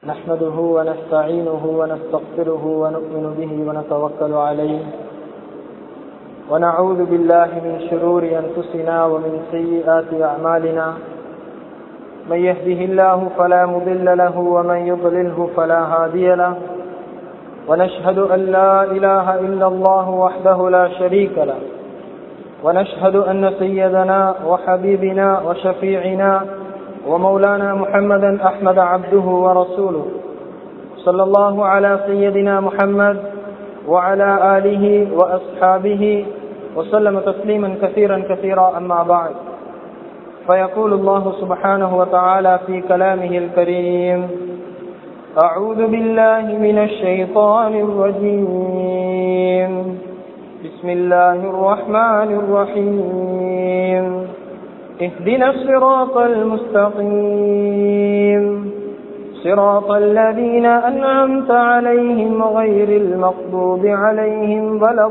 نحمده ونستعينه ونستغفره ونؤمن به ونتوكل عليه ونعوذ بالله من شرور أنفسنا ومن سيئات أعمالنا من يهده الله فلا مضل له ومن يضلله فلا هادي له ونشهد أن لا إله إلا الله وحده لا شريك له ونشهد أن سيدنا وحبيبنا وشفيعنا ومولانا محمدا أحمد عبده ورسوله صلى الله على سيدنا محمد وعلى آله وأصحابه وسلم تسليما كثيرا كثيرا أما بعد فيقول الله سبحانه وتعالى في كلامه الكريم أعوذ بالله من الشيطان الرجيم بسم الله الرحمن الرحيم اهدنا الصراط المستقيم صراط الذين أنعمت عليهم غير المغضوب عليهم ولا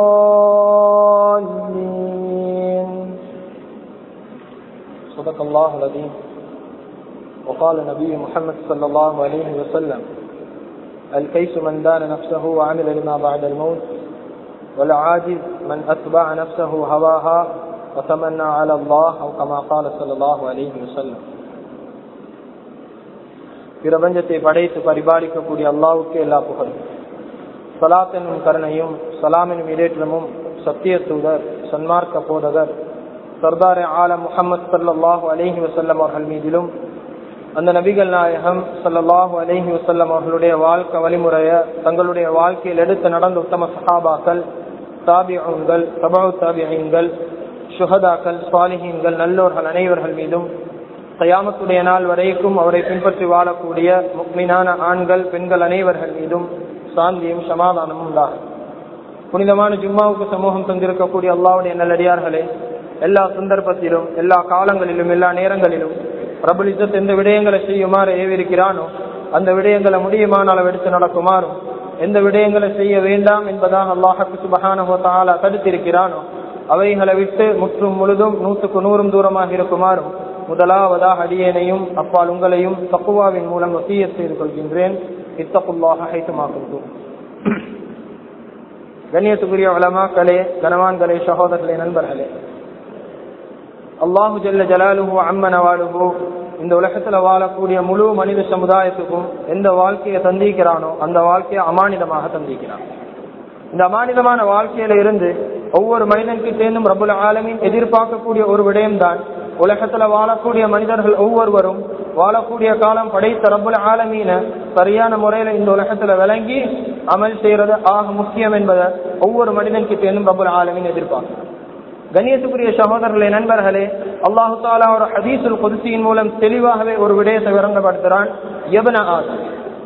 الضالين صدق الله العظيم وقال نبي محمد صلى الله عليه وسلم الكيس من دان نفسه وعمل لما بعد الموت والعاجز من أتبع نفسه هواها وتمنى على الله أو كما قال صلى الله عليه وسلم பிரபஞ்சத்தை படைத்து பரிபாலிக்கக்கூடிய அல்லாவுக்கு எல்லா புகழும் சலாத் என்னும் கருணையும் சலாமினும் இடேற்றமும் சத்திய தூதர் சன்மார்க்க போதகர் சர்தார் ஆலம் முகமது சல்லாஹு அலஹி வசல்லம் அவர்கள் மீதிலும் அந்த நபிகள் நாயகம் சல்லாஹு அலஹி வசல்லம் அவர்களுடைய வாழ்க்கை வழிமுறைய தங்களுடைய வாழ்க்கையில் எடுத்து நடந்த உத்தம சஹாபாக்கள் தாபியங்கள் சபாவு தாபியங்கள் சுகதாக்கள் சுவாலிஹீன்கள் நல்லோர்கள் அனைவர்கள் மீதும் தயாமத்துடைய நாள் வரைக்கும் அவரை பின்பற்றி வாழக்கூடிய முக்மினான ஆண்கள் பெண்கள் அனைவர்கள் மீதும் சாந்தியும் சமாதானமும் உண்டாகும் புனிதமான ஜும்மாவுக்கு சமூகம் தந்திருக்கக்கூடிய அல்லாவுடைய நல்லடியார்களே எல்லா சந்தர்ப்பத்திலும் எல்லா காலங்களிலும் எல்லா நேரங்களிலும் பிரபலிசத் எந்த விடயங்களை செய்யுமாறு ஏவிருக்கிறானோ அந்த விடயங்களை முடியுமான அளவு எடுத்து நடக்குமாறும் எந்த விடயங்களை செய்ய வேண்டாம் என்பதாக அல்லாஹக்கு சுபகான தடுத்திருக்கிறானோ அவைகளை விட்டு முற்றும் முழுதும் நூற்றுக்கு நூறும் தூரமாக இருக்குமாறும் முதலாவதாக அடியேனையும் அப்பால் உங்களையும் தக்குவாவின் மூலம் ஒத்திய செய்து கொள்கின்றேன் இத்தகுல்லாக ஹைத்துமாக்கும் கண்ணியத்துக்குரிய வளமாக்களே கனவான்களே சகோதரர்களே நண்பர்களே அல்லாஹு ஜல்ல ஜலாலுஹு அம்மனவாலுஹு இந்த உலகத்துல வாழக்கூடிய முழு மனித சமுதாயத்துக்கும் எந்த வாழ்க்கையை தந்திக்கிறானோ அந்த வாழ்க்கையை அமானிதமாக தந்திக்கிறான் இந்த அமானிதமான வாழ்க்கையில இருந்து ஒவ்வொரு மனிதன்கிட்டேந்தும் ரபுல் ஆலமின் எதிர்பார்க்கக்கூடிய ஒரு விடயம்தான் உலகத்துல வாழக்கூடிய மனிதர்கள் ஒவ்வொருவரும் வாழக்கூடிய காலம் படைத்த ரபுல் ஆலமீன சரியான முறையில இந்த உலகத்துல விளங்கி அமல் செய்யறது ஆக முக்கியம் என்பதை ஒவ்வொரு மனிதன் கிட்டேந்தும் ரபுல் ஆலமீன் எதிர்பார்க்கிறார் கண்ணியத்துக்குரிய சகோதரர்களே நண்பர்களே அல்லாஹு தாலா ஒரு ஹதீசுல் குதிசியின் மூலம் தெளிவாகவே ஒரு விடயத்தை விளங்கப்படுத்துறான் எபன ஆதம்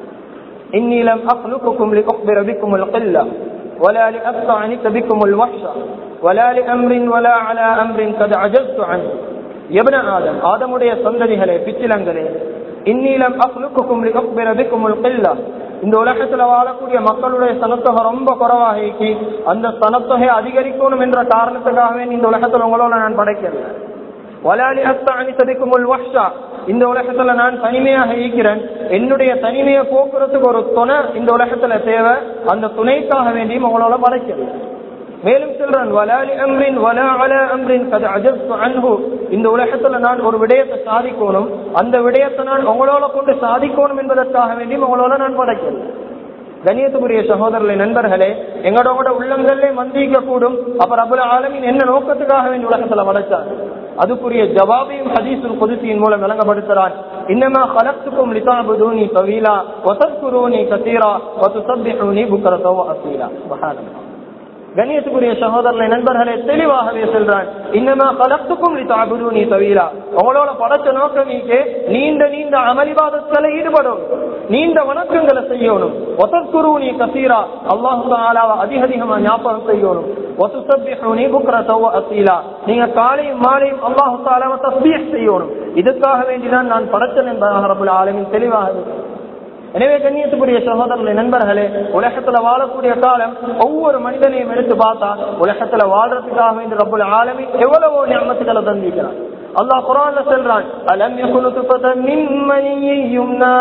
இன்னிலம் அக்லுக்குக்கும் لأخبر بكم القلة ولا لأبطعنك بكم الوحشة ولا لأمر ولا على أمر قد عجزت عنه எபன ஆதம் ஆதமுடைய சந்ததிகளே பிச்சிலங்களே இன்னிலம் அக்லுக்குக்கும் لأخبر بكم القلة இந்த உலகத்துல வாழக்கூடிய மக்களுடைய சனத்தொகை ரொம்ப குறவாகி அந்த சனத்தொகை அதிகரிக்கணும் என்ற காரணத்துக்காகவே இந்த உலகத்துல உங்களோட நான் படைக்கல வலாலி அஸ்தானி சதிக்குமுல் வஷா இந்த உலகத்துல நான் தனிமையாக இருக்கிறேன் என்னுடைய தனிமையை போக்குறதுக்கு ஒரு துணை இந்த உலகத்துல தேவை அந்த துணைக்காக வேண்டியும் உங்களோட படைக்கல மேலும் சொல்றான் வலாலி அம்ரின் வலா அல அம்ரின் கது அஜஸ்து அன்பு இந்த உலகத்துல நான் ஒரு விடயத்தை சாதிக்கணும் அந்த விடயத்தை நான் உங்களோட கொண்டு சாதிக்கணும் என்பதற்காக வேண்டியும் உங்களோட நான் படைக்கல கணியத்துக்குரிய சகோதரர்களை நண்பர்களே எங்களோட உள்ளங்களே மந்திக்க கூடும் அப்ப ரபுல ஆலமின் என்ன நோக்கத்துக்காக வேண்டிய உலகத்துல வளர்ச்சார் அதுக்குரிய ஜவாபையும் ஹதீசுல் குதிசியின் மூலம் விளங்கப்படுத்துறான் இன்னமா கலத்துக்கும் லிதாபுதூனி தவீலா வசத்குரூனி கசீரா வசுசப்பிஹூனி புக்கரத்தோ அசீலா மகானந்தா கண்ணியத்துக்குரிய சகோதரனை நண்பர்களே தெளிவாகவே சொல்றான் இன்னமா கலத்துக்கும் தாபுதூனி தவீரா உங்களோட படைச்ச நோக்கமிக்கு நீண்ட நீண்ட அமளிவாதத்துல ஈடுபடும் நீண்ட வணக்கங்களை செய்யணும் ஒசத்குருனி கசீரா அல்லாஹு தாலாவை அதிக அதிகமா ஞாபகம் செய்யணும் ஒசுசப்பிஹூனி புக்ரத்தவ அசீலா நீங்க காலையும் மாலையும் அல்லாஹு தாலாவை தஸ்பீஹ் செய்யணும் இதுக்காக வேண்டிதான் நான் படைச்சன் என்பதாக ரபுல் ஆலமின் தெளிவாக எனவே கண்ணியத்துக்குரிய சகோதரர்களே நண்பர்களே உலகத்துல வாழக்கூடிய காலம் ஒவ்வொரு மனிதனையும் எடுத்து பார்த்தா உலகத்துல வாழ்றதுக்காக வேண்டிய ரப்புல் ஆலமி எவ்வளவோ ஞாபகத்துக்களை தந்திக்கிறான் அல்லாஹ் குரான்ல சொல்றான் அலம் யகுனு துஃபதன் மின் மனியின் யும்னா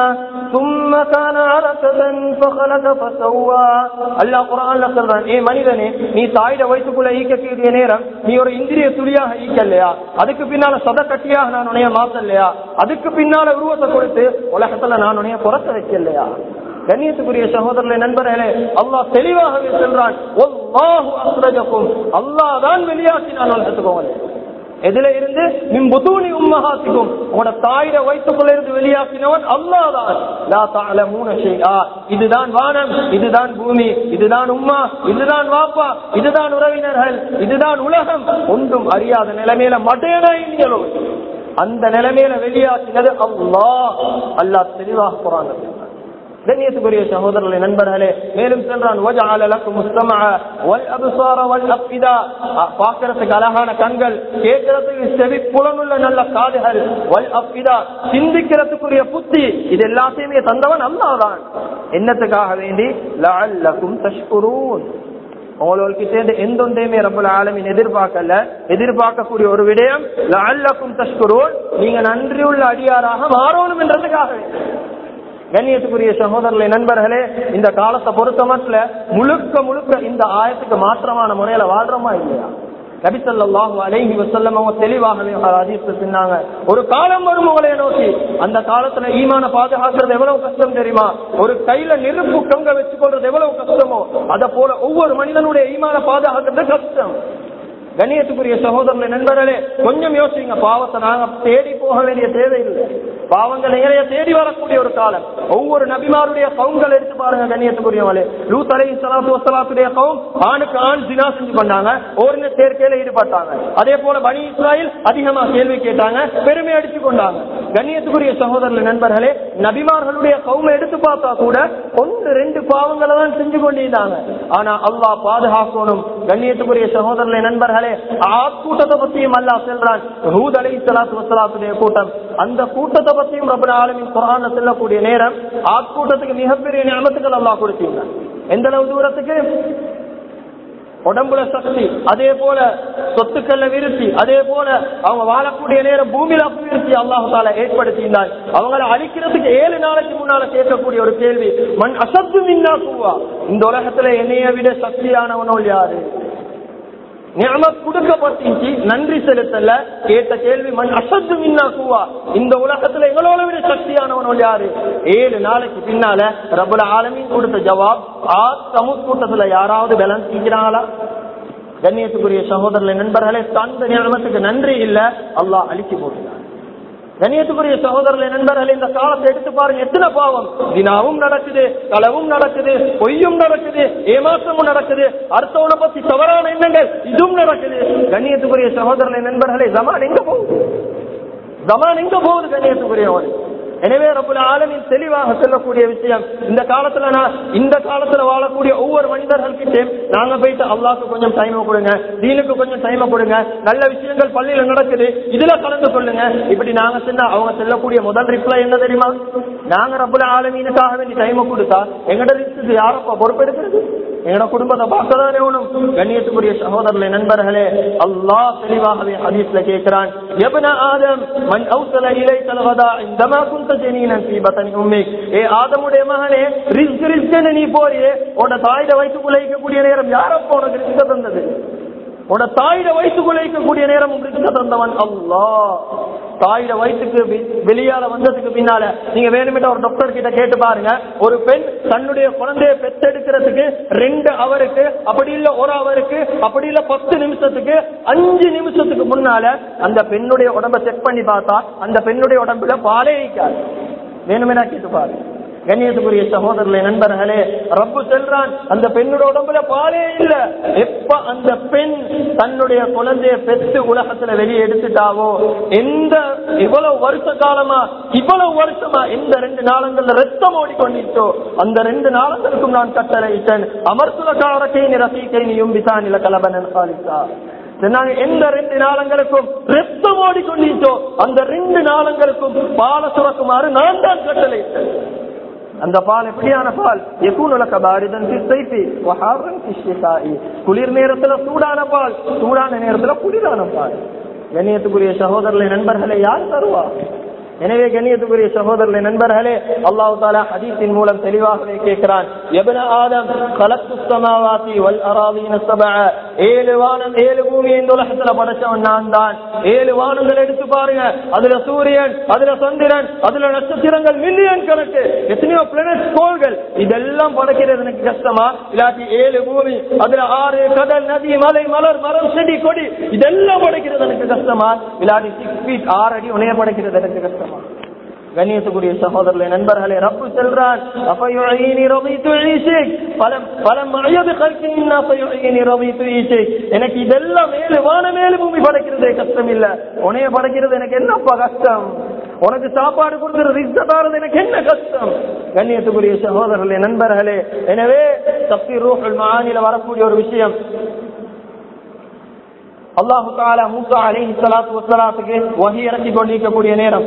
ثم كان علقة فخلق فسوى அல்லாஹ் குர்ஆன்ல சொல்றான் ஏ மனிதனே நீ தாயிட வயிற்றுக்குள்ள ஈக்கக்கூடிய நேரம் நீ ஒரு இந்திரிய துளியாக ஈக்கலையா அதுக்கு பின்னால சதக்கட்டியாக நான் உனைய மாத்தலையா அதுக்கு பின்னால உருவத்தை கொடுத்து உலகத்துல நான் உனைய புறத்த வைக்கலையா கண்ணியத்துக்குரிய சகோதரர்களே நண்பர்களே அல்லாஹ் தெளிவாகவே சொல்றான் அல்லாஹ் தான் வெளியாக்கினான் உலகத்துக்கு எதுல இருந்து மிம்புதூனி உம்மஹாத்திக்கும் உங்களோட தாயிர வயிற்றுக்குள்ள இருந்து வெளியாக்கினவன் அல்லாதான் லா தஅலமூன ஷைஆ இதுதான் வானம் இதுதான் பூமி இதுதான் உம்மா இதுதான் வாப்பா இதுதான் உறவினர்கள் இதுதான் உலகம் ஒன்றும் அறியாத நிலைமையில மடேனோ அந்த நிலைமையில வெளியாக்கினது அல்லாஹ் அல்லாஹ் தெளிவாக போறாங்க கண்ணியத்துக்குரிய சகோதரர்களே நண்பர்களே மேலும் சென்றான் பாக்கிறதுக்கு அழகான கண்கள் கேட்கறதுக்கு செவி புலனுள்ள நல்ல காதுகள் வல் அப்பிதா சிந்திக்கிறதுக்குரிய புத்தி இது எல்லாத்தையுமே தந்தவன் அல்லாதான் என்னத்துக்காக வேண்டி லஅல்லகும் தஷ்குரூன் உங்களுக்கு சேர்ந்து எந்த ஒன்றையுமே ரப்பல் ஆலமின் எதிர்பார்க்கல எதிர்பார்க்கக்கூடிய ஒரு விடயம் லஅல்லகும் தஷ்குரூன் நீங்க நன்றியுள்ள அடியாராக மாறணும் என்றதுக்காக கண்ணியத்துக்குரிய சகோதரர்களே நண்பர்களே இந்த காலத்தை பொறுத்த மட்டும் முழுக்க முழுக்க இந்த ஆயத்துக்கு மாற்றமான முறையில வாழ்றோமா இல்லையா நபிசல்லாஹு அலைஹி வசல்லம் அவங்க தெளிவாகவே அதிர்த்து சொன்னாங்க ஒரு காலம் வரும் உங்களை நோக்கி அந்த காலத்துல ஈமான பாதுகாக்கிறது எவ்வளவு கஷ்டம் தெரியுமா ஒரு கையில நெருப்பு கங்க வச்சுக்கொள்றது எவ்வளவு கஷ்டமோ அத போல ஒவ்வொரு மனிதனுடைய ஈமான பாதுகாக்கிறது கஷ்டம் கண்ணியத்துக்குரிய சகோதரர்களே நண்பர்களே கொஞ்சம் யோசிங்க பாவத்தை நாங்க தேடி போக வேண்டிய தேவையில்லை பாவங்கள் நிறைய தேடி வரக்கூடிய ஒரு காலம் ஒவ்வொரு நபிமாருடைய கவுங்கள் எடுத்து பாருங்க கண்ணியத்துக்குரியவங்களே லூத் அலை சலாத்து வசலாத்துடைய கவுன் ஆணுக்கு ஆண் தினா செஞ்சு பண்ணாங்க ஓரின சேர்க்கையில ஈடுபட்டாங்க அதே போல பனி இஸ்ராயில் அதிகமா கேள்வி கேட்டாங்க பெருமை அடிச்சு கொண்டாங்க கண்ணியத்துக்குரிய சகோதரர்கள் நண்பர்களே நபிமார்களுடைய கவுமை எடுத்து பார்த்தா கூட ஒன்று ரெண்டு பாவங்களை தான் செஞ்சு கொண்டிருந்தாங்க ஆனா அல்லாஹ் பாதுகாக்கணும் கண்ணியத்துக்குரிய சகோதரர்களே நண்பர்களே ஆட்கூட்டத்தை பத்தியும் அல்லா செல்றான் ஹூத் அலை சலாத்து வசலாத்துடைய கூட்டம் அந்த கூட்டத்தை பத்தியும் ரபுல் ஆலமின் குரான் செல்லக்கூடிய நேரம் ஆட்கூட்டத்துக்கு மிகப்பெரிய ஞாபகத்துக்கள் அல்லா கொடுத்தீங்க எந்த அளவு தூரத்துக்கு உடம்புல சக்தி அதே போல சொத்துக்கள்ல விருத்தி அதே போல அவங்க வாழக்கூடிய நேரம் பூமியில அபிவிருத்தி அல்லாஹால ஏற்படுத்தியிருந்தார் அவங்களை அழிக்கிறதுக்கு ஏழு நாளைக்கு முன்னால கேட்கக்கூடிய ஒரு கேள்வி மண் அசத்து மின்னா கூவா இந்த உலகத்துல என்னைய விட சக்தியானவனோ யாரு நியமத் கொடுக்கப்பட்டுச்சு நன்றி செலுத்தல கேட்ட கேள்வி மண் அசத்து மின்னா கூவா இந்த உலகத்துல எங்களோட விட சக்தியானவன் யாரு ஏழு நாளைக்கு பின்னால ரபுல ஆலமின் கொடுத்த ஜவாப் ஆ சமூக கூட்டத்துல யாராவது பேலன்ஸ் செஞ்சாங்களா கண்ணியத்துக்குரிய சகோதரர்களை நண்பர்களே தந்த நியமத்துக்கு நன்றி இல்ல அல்லாஹ் அழிச்சு போட்டுனார் கண்ணியத்துக்குரிய சகோதரர்களை நண்பர்களே இந்த காலத்தை எடுத்து பாருங்க எத்தனை பாவம் தினாவும் நடக்குது களவும் நடக்குது பொய்யும் நடக்குது ஏமாற்றமும் நடக்குது அடுத்தவனை பத்தி தவறான எண்ணங்கள் இதுவும் நடக்குது கண்ணியத்துக்குரிய சகோதரர்களை நண்பர்களே ஜமான் எங்க போகுது ஜமான் எங்க போகுது கண்ணியத்துக்குரியவன் எனவே ரபுல ஆலமின் தெளிவாக சொல்லக்கூடிய விஷயம் இந்த காலத்துல நான் இந்த காலத்துல வாழக்கூடிய ஒவ்வொரு மனிதர்கள்கிட்ட நாங்க போயிட்டு அல்லாக்கு கொஞ்சம் டைம் கொடுங்க தீனுக்கு கொஞ்சம் டைம் கொடுங்க நல்ல விஷயங்கள் பள்ளியில நடக்குது இதுல கலந்து கொள்ளுங்க இப்படி நாங்க சொன்னா அவங்க செல்லக்கூடிய முதல் ரிப்ளை என்ன தெரியுமா நாங்க ரபுல ஆலமீனுக்காக வேண்டி டைம் கொடுத்தா எங்கட ரிஸ்க்கு யாரப்பா பொறுப்பெடுக்கிறது எங்கட குடும்பத்தை பார்க்கதானே வேணும் கண்ணியத்துக்குரிய சகோதரர்களே நண்பர்களே அல்லாஹ் தெளிவாகவே ஹதீஸ்ல கேட்கிறான் எபன ஆதம் மண் அவுசல இலை தலவதா இந்தமா குந்த ஜெனீனன் ஃபீ பத்தனி உம்மிக் ஏ ஆதமுடைய மகனே ரிஸ்க் ரிஸ்க்னு நீ போறியே உன்னை தாயிட வயிற்றுக்குள்ள வைக்கக்கூடிய நேரம் யாரப்போ உனக்கு ரிஸ்க தந்தது உன தாயிட வயிற்றுக்குள்ள வைக்கக்கூடிய நேரம் ரிஸ்க தந்தவன் அல்லாஹ் தாயிட வயிற்றுக்கு வெளியால வந்ததுக்கு பின்னால நீங்க வேணுமிட்ட ஒரு டாக்டர் கிட்ட கேட்டு பாருங்க ஒரு பெண் தன்னுடைய குழந்தைய பெத்தெடுக்கிறதுக்கு ரெண்டு அவருக்கு அப்படி இல்ல ஒரு அவருக்கு அப்படி இல்ல பத்து நிமிஷத்துக்கு அஞ்சு நிமிஷத்துக்கு முன்னால அந்த பெண்ணுடைய உடம்ப செக் பண்ணி பார்த்தா அந்த பெண்ணுடைய உடம்புல பாலே வைக்காது வேணுமெனா கேட்டு பாருங்க கண்ணியத்துக்குரிய சகோதரர்களே நண்பர்களே ரப்பு செல்றான் அந்த பெண்ணோட உடம்புல பாலே இல்ல எப்ப அந்த பெண் தன்னுடைய குழந்தைய பெற்று உலகத்துல வெளியே எடுத்துட்டாவோ எந்த இவ்வளவு வருஷ காலமா இவ்வளவு வருஷமா எந்த ரெண்டு நாளங்கள்ல ரத்தம் ஓடிக்கொண்டிட்டோ அந்த ரெண்டு நாளங்களுக்கும் நான் கட்டளையிட்டேன் அமர்சுலகாரக்கை நிரசிக்கை நீயும் பிதான் நில கலபனன் காலித்தா சொன்னாங்க எந்த ரெண்டு நாளங்களுக்கும் ரத்தம் ஓடிக்கொண்டிட்டோ அந்த ரெண்டு நாளங்களுக்கும் பால சுரக்குமாறு நான் தான் கட்டளையிட்டேன் அந்த பால் எப்படியான பால் எக்கூனுலக பாரிதன் சிசைப்பி வஹாரன் சிஷ்யசாயி குளிர் நேரத்துல சூடான பால் சூடான நேரத்துல குளிரான பால் கண்ணியத்துக்குரிய சகோதரர்களை நண்பர்களை யார் தருவா எனவே கண்ணியத்துக்குரிய சகோதரர்களே நண்பர்களே அல்லாஹு தாலா ஹதீஸின் மூலம் தெளிவாகவே கேட்கிறான் எபன ஆதம் கலத்து சமாவாத்தி வல் அராதீன சப ஏழு வானம் ஏழு பூமி இந்த உலகத்துல படைச்சவன் நான் தான் ஏழு வானங்கள் எடுத்து பாருங்க அதுல சூரியன் அதுல சந்திரன் அதுல நட்சத்திரங்கள் மில்லியன் கணக்கு எத்தனையோ பிளானட் கோள்கள் இதெல்லாம் படைக்கிறது எனக்கு கஷ்டமா இல்லாட்டி ஏழு பூமி அதுல ஆறு கடல் நதி மலை மலர் மரம் செடி கொடி இதெல்லாம் படைக்கிறது எனக்கு கஷ்டமா இல்லாட்டி சிக்ஸ் ஃபீட் ஆறு அடி உனைய படைக்கிறது எனக்கு கஷ்டமா கண்ணியத்துக்குரிய சகோதரர்களே நண்பர்களே ரப்பு செல்றான் அப்பயுழகினி ரபித்து ஈசிக் பலம் பலம் அழகு கல்கின் அப்பயுழகினி ரபித்து ஈசிக் எனக்கு இதெல்லாம் மேலு வான மேலு பூமி படைக்கிறதே கஷ்டம் இல்ல உனைய படைக்கிறது எனக்கு என்னப்பா கஷ்டம் உனக்கு சாப்பாடு கொடுக்கிற ரிஸ்தாரது எனக்கு என்ன கஷ்டம் கண்ணியத்துக்குரிய சகோதரர்களே நண்பர்களே எனவே தப்பி ரூஹல் மாநில வரக்கூடிய ஒரு விஷயம் அல்லாஹு தாலா மூசா அலைஹி ஸலாத்து வஸலாத்துக்கு வஹி இறக்கி கொண்டிருக்கக்கூடிய நேரம்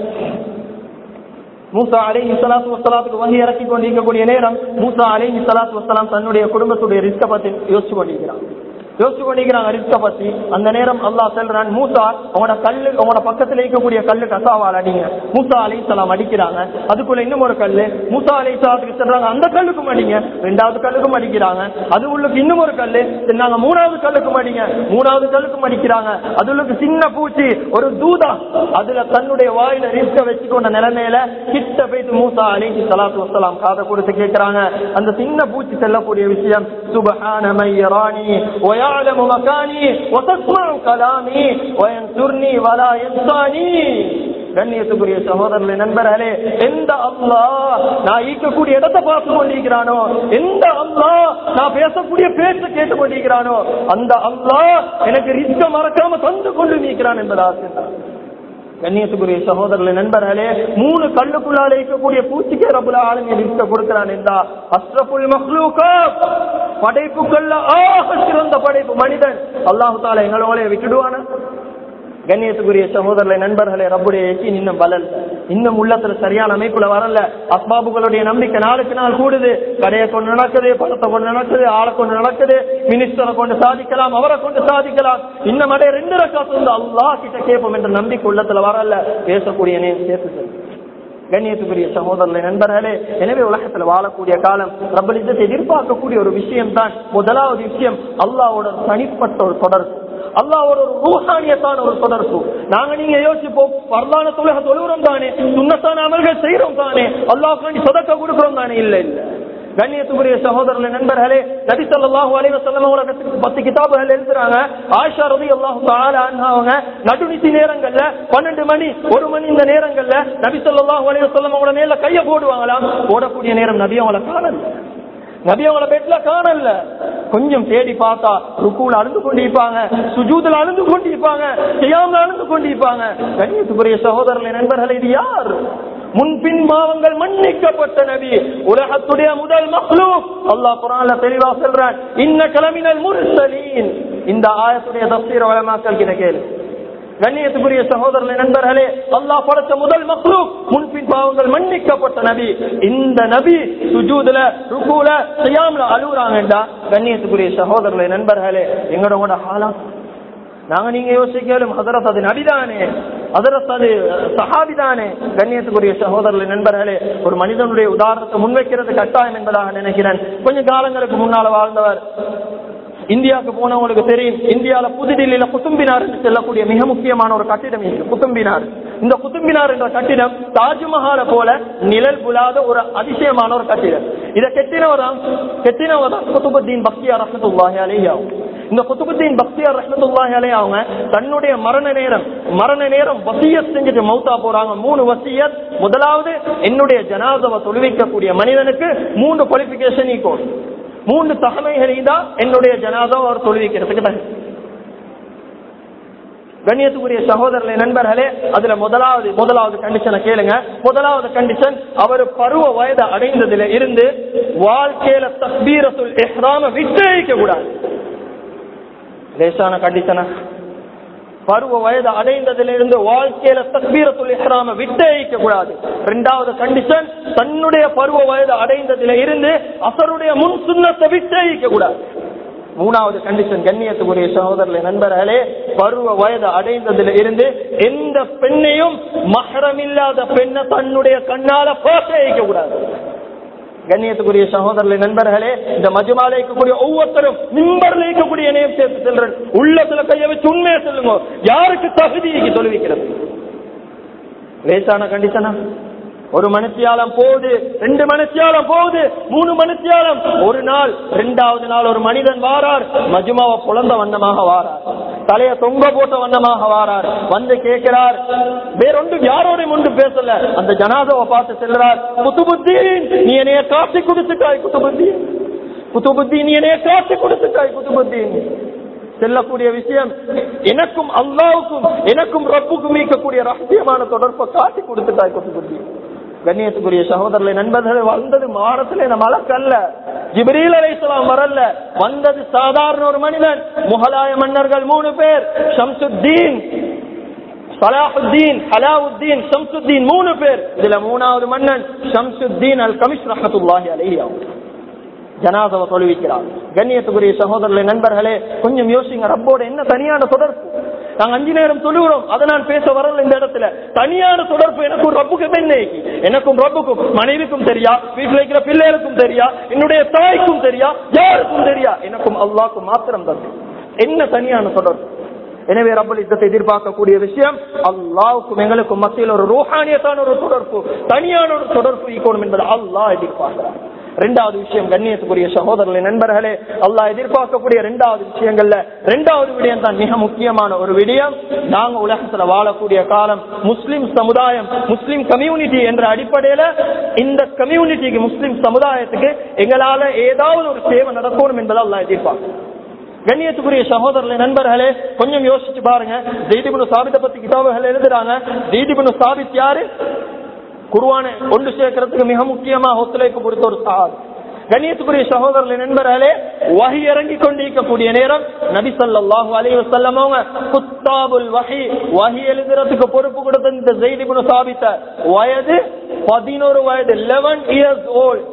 மூசா அலைஹி ஸலாத்து வஸலாத்துக்கு வஹி இறக்கி கொண்டிருக்கக்கூடிய நேரம் மூசா அலைஹி ஸலாத்து வஸலாம் தன்னுடைய குடும்பத்துடைய ரிஸ்க பத்தி யோசிச்சு கொண்டிருக்கிறான் யோசிச்சு கொண்டிருக்கிறாங்க ரிஸ்க பத்தி அந்த நேரம் அல்லாஹ் சொல்றான் மூசா உங்களோட கல்லு உங்களோட பக்கத்துல இருக்கக்கூடிய கல்லு கசாவால் அடிங்க மூசா அலை சலாம் அடிக்கிறாங்க அதுக்குள்ள இன்னும் ஒரு கல்லு மூசா அலை சலாத்துக்கு சொல்றாங்க அந்த கல்லுக்கும் அடிங்க ரெண்டாவது கல்லுக்கும் அடிக்கிறாங்க அது உள்ளுக்கு இன்னும் ஒரு கல்லு சொன்னாங்க மூணாவது கல்லுக்கும் அடிங்க மூணாவது கல்லுக்கும் அடிக்கிறாங்க அது உள்ளுக்கு சின்ன பூச்சி ஒரு தூதா அதுல தன்னுடைய வாயில ரிஸ்க வச்சுக்கொண்ட நிலைமையில கிட்ட போயிட்டு மூசா அலைஹி ஸலாத்து வஸலாம் காதை கொடுத்து கேட்கிறாங்க அந்த சின்ன பூச்சி செல்லக்கூடிய விஷயம் சுபஹான மையரானி ويعلم مكاني وتسمع كلامي وينصرني ولا ينساني கண்ணியத்துக்குரிய சகோதரர்களே நண்பர்களே எந்த அல்லாஹ் நான் ஈக்கக்கூடிய இடத்தை பார்த்து கொண்டிருக்கிறானோ எந்த அல்லாஹ் நான் பேசக்கூடிய பேச்சு கேட்டு கொண்டிருக்கிறானோ அந்த அல்லாஹ் எனக்கு ரிஸ்க மறக்காம தந்து கொண்டு நீக்கிறான் என்பது ஆசை கண்ணியத்துக்குரிய சகோதரர்களே நண்பர்களே மூணு கல்லுக்குள்ளால இருக்கக்கூடிய பூச்சிக்கே ரபுல ஆளுங்க ரிஸ்க கொடுக்கிறான் என்றா அஸ்ரபுல் மஹ்லூகா படைப்புகள்ல ஆக சிறந்த படைப்பு மனிதன் அல்லாஹு தாலா எங்களோட விட்டுடுவான கண்ணியத்துக்குரிய சகோதரர்களை நண்பர்களே ரப்புடைய எச்சின் இன்னும் வளரல இன்னும் உள்ளத்துல சரியான அமைப்புல வரல அஸ்பாபுகளுடைய நம்பிக்கை நாளுக்கு நாள் கூடுது கடையை கொண்டு நடக்குது பணத்தை கொண்டு நடக்குது ஆளை கொண்டு நடக்குது மினிஸ்டரை கொண்டு சாதிக்கலாம் அவரை கொண்டு சாதிக்கலாம் இன்னும் அடைய ரெண்டு ரக்காத்து வந்து அல்லாஹ் கிட்ட கேட்போம் என்ற நம்பிக்கை உள்ளத்துல வரல பேசக்கூடிய நேம் சேர்த்து சொல்லு கண்ணியத்துக்குரிய சகோதரர்களை நண்பர்களே எனவே உலகத்துல வாழக்கூடிய காலம் பிரபலித்தத்தை எதிர்பார்க்கக்கூடிய ஒரு விஷயம் தான் முதலாவது விஷயம் அல்லாவோட தனிப்பட்ட ஒரு தொடர்பு அல்லாவோட ஒரு ரூஹானியத்தான ஒரு தொடர்பு நாங்க நீங்க யோசிப்போம் வரலான தொழுக தொழுகிறோம் தானே சுண்ணத்தான அமல்கள் செய்யறோம் தானே அல்லாஹ் சொதக்க கொடுக்கிறோம் தானே இல்ல இல்ல கண்ணியத்துக்குரிய சகோதரர்களே நண்பர்களே நபி ஸல்லல்லாஹு அலைஹி வஸல்லம் அவரோட பத்து கிதாபுகள் எழுதுறாங்க ஆயிஷா ரலியல்லாஹு தஆலா அன்ஹா அவங்க நடுநிசி நேரங்கள்ல 12 மணி ஒரு மணி இந்த நேரங்கள்ல நபி ஸல்லல்லாஹு அலைஹி வஸல்லம் அவங்கள மேல கைய போடுவாங்களாம் போடக்கூடிய நேரம் நபி அவங்கள காணல நபி அவங்கள பெட்ல காணல கொஞ்சம் தேடி பார்த்தா ருக்கூல அழுந்து கொண்டிருப்பாங்க சுஜூதுல அழுந்து கொண்டிருப்பாங்க செய்யாமல் அழுந்து கொண்டிருப்பாங்க கண்ணியத்துக்குரிய சகோதரர்களே நண்பர்களே இது யார் முன்பின் பாவங்கள் மன்னிக்கப்பட்ட நபி உலகத்துடைய முதல் மக்ளூக் அல்லாஹ் குரான்ல தெளிவா சொல்றான் இன்ன கிளமினல் முர்சலீன் இந்த ஆயத்துடைய தப்சீர வளமாக்கல் கிட்ட கேளு கண்ணியத்துக்குரிய சகோதரர்களே நண்பர்களே அல்லாஹ் படைச்ச முதல் மக்ளூக் முன்பின் பாவங்கள் மன்னிக்கப்பட்ட நபி இந்த நபி சுஜூதுல ருக்கூல செய்யாமல அழுகுறாங்கடா கண்ணியத்துக்குரிய சகோதரர்களே நண்பர்களே எங்களோட ஹாலா நாங்க நீங்க யோசிக்கலும் ஹதரத் அது நபிதானே ஹதரத் அது சஹாபிதானே கண்ணியத்துக்குரிய சகோதரர்களே நண்பர்களே ஒரு மனிதனுடைய உதாரணத்தை முன்வைக்கிறது கட்டாயம் என்பதாக நினைக்கிறேன் கொஞ்ச காலங்களுக்கு முன்னால வாழ்ந்தவர் இந்தியாவுக்கு போனவங்களுக்கு தெரியும் இந்தியால புதுடில்லியில குத்தும்பினார் என்று செல்லக்கூடிய மிக முக்கியமான ஒரு கட்டிடம் இருக்கு குத்தும்பினார் இந்த குத்தும்பினார் என்ற கட்டிடம் தாஜ்மஹால போல நிழல் புலாத ஒரு அதிசயமான ஒரு கட்டிடம் இதை கெட்டினவதான் கெட்டினவதான் குத்துபுத்தீன் பக்தியார் ரஹமத்துல்லாஹி அலைஹி ஆகும் இந்த குத்துபுத்தீன் பக்தியார் ரஹமத்துல்லாஹி அலைஹி அவங்க தன்னுடைய மரண நேரம் மரண நேரம் வசியத் செஞ்சுட்டு மௌத்தா போறாங்க மூணு வசியத் முதலாவது என்னுடைய ஜனாதவை தொழுவிக்கக்கூடிய மனிதனுக்கு மூன்று குவாலிபிகேஷன் ஈக்கோ மூன்று தகமைகளை தான் என்னுடைய ஜனாதா அவர் தொழுவிக்கிறதுக்கு தான் கண்ணியத்துக்குரிய சகோதரர்களே நண்பர்களே அதுல முதலாவது முதலாவது கண்டிஷனை கேளுங்க முதலாவது கண்டிஷன் அவர் பருவ வயது அடைந்ததுல இருந்து வாழ்க்கையில தஸ்பீரத்துல் இஹ்ராம விட்டு வைக்க கூடாது லேசான கண்டிஷனா பருவ வயது அடைந்ததிலிருந்து வாழ்க்கையில தக்பீரத்துல் இஹ்ராம விட்டு வைக்க கூடாது இரண்டாவது கண்டிஷன் தன்னுடைய பருவ வயது அடைந்ததில இருந்து அசருடைய முன் சுண்ணத்தை விட்டு வைக்க கூடாது மூணாவது கண்டிஷன் கண்ணியத்துக்குரிய சகோதரர்களே நண்பர்களே பருவ வயது அடைந்ததுல இருந்து எந்த பெண்ணையும் மகரம் இல்லாத பெண்ணை தன்னுடைய கண்ணால பார்க்க வைக்க கூடாது கண்ணியத்துக்குரிய சகோதரர்களே நண்பர்களே இந்த மஜுமால இருக்கக்கூடிய ஒவ்வொருத்தரும் மிம்பர்ல இருக்கக்கூடிய நேம் சேர்த்து செல்றேன் உள்ளத்துல கைய வச்சு உண்மையை சொல்லுங்க யாருக்கு தகுதிக்கு தொழுவிக்கிறது லேசான கண்டிஷனா ஒரு மனுஷியாலம் போகுது ரெண்டு மனுஷியாலம் போகுது மூணு மனுஷியாலம் ஒரு நாள் ரெண்டாவது நாள் ஒரு மனிதன் வாரார் மஜுமாவை புலந்த வண்ணமாக வாரார் தலைய தொங்க போட்ட வண்ணமாக வாரார் வந்து கேட்கிறார் வேறொன்று யாரோடையும் ஒன்று பேசல அந்த ஜனாதாவை பார்த்து செல்றார் குத்துபுத்தீன் நீ என்னைய காட்சி கொடுத்துட்டாய் குத்துபுத்தீன் குத்துபுத்தீன் நீ என்னைய காட்சி கொடுத்துட்டாய் குத்துபுத்தீன் செல்லக்கூடிய விஷயம் எனக்கும் அல்லாவுக்கும் எனக்கும் ரப்புக்கும் இருக்கக்கூடிய ரகசியமான தொடர்பை காட்டி கொடுத்துட்டாய் குத்துபுத்தீன் கண்ணியத்துக்குரிய சகோதரர்களை நண்பர்கள் வந்தது மாடத்துல இந்த மலக்கல்ல ஜிப்ரீல் அலைஹிஸ்ஸலாம் வரல வந்தது சாதாரண ஒரு மனிதன் முகலாய மன்னர்கள் மூணு பேர் ஷம்சுத்தீன் சலாஹுத்தீன் அலாவுத்தீன் ஷம்சுத்தீன் மூணு பேர் இதுல மூணாவது மன்னன் ஷம்சுத்தீன் அல் கமிஷ் ரஹத்துல்லாஹி அலைஹி அவங்க ஜனாதவ தொழுவிக்கிறார் கண்ணியத்துக்குரிய சகோதரர்களே நண்பர்களே கொஞ்சம் யோசிங்க ரப்போட என்ன தனியான தொடர்பு நாங்க அஞ்சு நேரம் தொழுகிறோம் அதை நான் பேச வரல இந்த இடத்துல தனியான தொடர்பு எனக்கும் ரப்புக்கும் என்ன எனக்கும் ரப்புக்கும் மனைவிக்கும் தெரியா வீட்டில் இருக்கிற பிள்ளைகளுக்கும் தெரியா என்னுடைய தாய்க்கும் தெரியா யாருக்கும் தெரியா எனக்கும் அல்லாக்கும் மாத்திரம் தந்து என்ன தனியான தொடர்பு எனவே ரப்பல் யுத்தத்தை எதிர்பார்க்கக்கூடிய விஷயம் அல்லாவுக்கும் எங்களுக்கும் மத்தியில் ஒரு ரூஹானியத்தான ஒரு தொடர்பு தனியான ஒரு தொடர்பு ஈக்கணும் என்பதை அல்லாஹ் எதிர்பார்க்கிறார் ரெண்டாவது விஷயம் கண்ணியத்துக்குரிய சகோதரர்களே நண்பர்களே அல்லாஹ் எதிர்பார்க்கக்கூடிய ரெண்டாவது விஷயங்கள்ல ரெண்டாவது விடயம் தான் மிக முக்கியமான ஒரு விடயம் நாங்க உலகத்துல வாழக்கூடிய காலம் முஸ்லிம் சமுதாயம் முஸ்லிம் கம்யூனிட்டி என்ற அடிப்படையில இந்த கம்யூனிட்டிக்கு முஸ்லிம் சமுதாயத்துக்கு எங்களால ஏதாவது ஒரு சேவை நடக்கணும் என்பதை அல்லாஹ் எதிர்பார்க்கிறோம் கண்ணியத்துக்குரிய சகோதரர்களே நண்பர்களே கொஞ்சம் யோசிச்சு பாருங்க ஜெய்திபுனு சாபித்தை பத்தி கிதாபுகள் எழுதுறாங்க ஜெய்திபுனு சாபித் யாரு குருவான ஒன்று சேர்க்கறதுக்கு மிக முக்கியமாக ஒத்துழைப்பு கொடுத்த ஒரு சாது கண்ணியத்துக்குரிய சகோதரர்களே நண்பர்களே வகி இறங்கி கொண்டிருக்கக்கூடிய நேரம் நபி ஸல்லல்லாஹு அலைஹி வஸல்லம் அவங்க குத்தாபுல் வஹி வஹி எழுதுறதுக்கு பொறுப்பு கொடுத்த இந்த ஜெய்திபுனு சாபித்த வயது பதினோரு வயது 11 இயர்ஸ் ஓல்ட்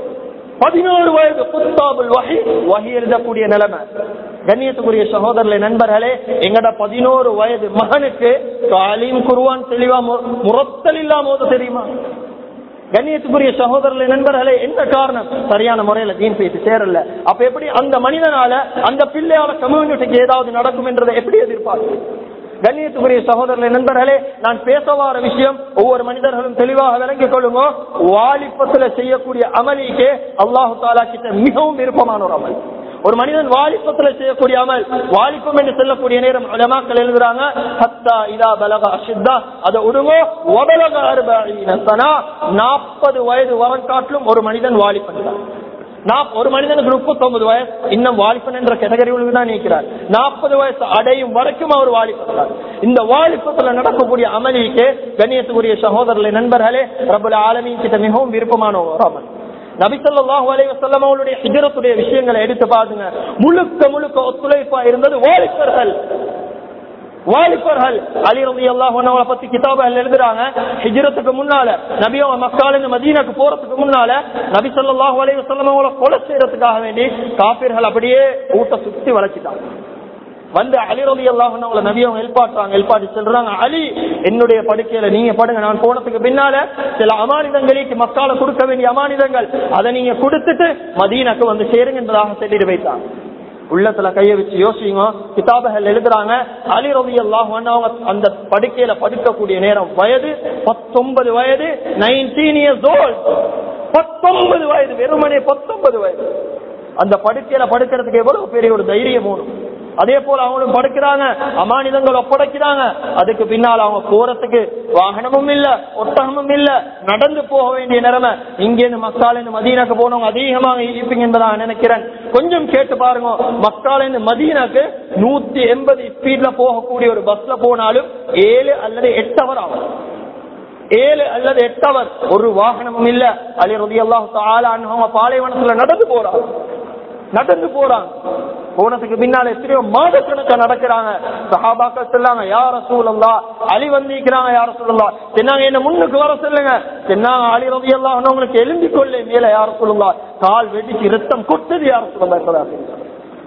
பதினோரு வயது புத்தாபுல் வகி வகி எழுதக்கூடிய நிலைமை கண்ணியத்துக்குரிய சகோதரர்களே நண்பர்களே எங்கட பதினோரு வயது மகனுக்கு காலீம் குருவான் தெளிவா மு- முரத்தல் இல்லாம ஓத தெரியுமா கண்ணியத்துக்குரிய சகோதரர்களே நண்பர்களே என்ன காரணம் சரியான முறையில தீன் பேசி சேரல அப்ப எப்படி அந்த மனிதனால அந்த பிள்ளையால கம்யூனிட்டிக்கு ஏதாவது நடக்கும் என்றதை எப்படி எதிர்பார்க்கு கண்ணியத்துக்குரிய சகோதரர்களே நண்பர்களே நான் பேச வார விஷயம் ஒவ்வொரு மனிதர்களும் தெளிவாக விளங்கிக் கொள்ளுங்க வாலிப்பத்துல செய்யக்கூடிய அமலிக்கு அல்லாஹு தாலா கிட்ட மிகவும் விருப்பமான ஒரு அமல் ஒரு மனிதன் வாலிப்பத்துல செய்யக்கூடிய அமல் வாலிப்பம் என்று சொல்லக்கூடிய நேரம் உலமாக்கள் எழுதுறாங்க ஹத்தா இதா பலக அஷித்தா அதை விடுங்கோ ஒபலக அறுபீன சனா நாற்பது வயது வரம் காட்டிலும் ஒரு மனிதன் வாலிப்பன் தான் நான் ஒரு மனிதனுக்கு முப்பத்தொன்பது வயசு இன்னும் வாலிபன் என்ற கேட்டகரியில் தான் நீக்கிறார் நாற்பது வயசு அடையும் வரைக்கும் அவர் வாலிபன் தான் இந்த வாலிபத்துல நடக்கக்கூடிய அமளிக்கு கண்ணியத்துக்குரிய சகோதரர்களே நண்பர்களே பிரபல ஆலமின் கிட்ட மிகவும் விருப்பமான ஒரு அமல் நபிசல்லாஹு அலைஹி வஸல்லம் அவருடைய ஹிஜரத்துடைய விஷயங்களை எடுத்து பாருங்க முழுக்க முழுக்க ஒத்துழைப்பா இருந்தது வாலிபர்கள் வாலிபர்கள் அலி ரவி அல்லாஹ் பத்தி கிதாபுகள் எழுதுறாங்க ஹிஜ்ரத்துக்கு முன்னால நபி அவங்க மக்கால இருந்து மதீனாக்கு போறதுக்கு முன்னால நபி ஸல்லல்லாஹு அலைஹி வஸல்லம் அவங்கள கொலை செய்யறதுக்காக வேண்டி காபிர்கள் அப்படியே ஊட்ட சுத்தி வளைச்சிட்டாங்க வந்து அலி ரவி அல்லாஹ் நபி அவங்க எழுப்பாட்டுறாங்க எழுப்பாட்டி சொல்றாங்க அலி என்னுடைய படுக்கையில நீங்க படுங்க நான் போனதுக்கு பின்னால சில அமானிதங்களுக்கு மக்கால கொடுக்க வேண்டிய அமானிதங்கள் அதை நீங்க கொடுத்துட்டு மதீனாக்கு வந்து சேருங்க என்பதாக சொல்லிட்டு வைத்தாங்க உள்ளத்துல கைய வச்சு யோசிங்க கிதாபுகள் எழுதுறாங்க அலி ரவி அல்லாஹ் அந்த படுக்கையில படுக்கக்கூடிய நேரம் வயது பத்தொன்பது வயது நைன்டீன் இயர்ஸ் ஓல்ட் பத்தொன்பது வயது வெறுமனே பத்தொன்பது வயது அந்த படுக்கையில படுக்கிறதுக்கு எவ்வளவு பெரிய ஒரு தைரியம் வேணும் அதே போல அவங்களும் படுக்கிறாங்க அமானிதங்கள் ஒப்படைக்கிறாங்க அதுக்கு பின்னால் அவங்க போறதுக்கு வாகனமும் இல்ல ஒட்டகமும் இல்ல நடந்து போக வேண்டிய நிலைமை இங்கிருந்து மக்கால இருந்து மதீனாக்கு போனவங்க அதிகமாக இருப்பீங்க என்பதா நினைக்கிறேன் கொஞ்சம் கேட்டு பாருங்க மக்கால இருந்து மதீனாக்கு நூத்தி எண்பது ஸ்பீட்ல போகக்கூடிய ஒரு பஸ்ல போனாலும் ஏழு அல்லது எட்டு அவர் ஆகும் ஏழு அல்லது எட்டு அவர் ஒரு வாகனமும் இல்ல அலி ரதி அல்லாஹு பாலைவனத்துல நடந்து போறாங்க நடந்து போறாங்க போனதுக்கு பின்னால எத்தனையோ மாதக்கணக்கா நடக்கிறாங்க சஹாபாக்கள் சொல்லாங்க யார சூழல்லா அலி வந்திருக்கிறாங்க யார சூழல்லா சொன்னாங்க என்ன முன்னுக்கு வர சொல்லுங்க சொன்னாங்க அலி ரவி எல்லாம் உங்களுக்கு எழுந்தி கொள்ளே மேல யார சொல்லலா கால் வெடிச்சு ரத்தம் கொட்டது யார சொல்லலா என்பதா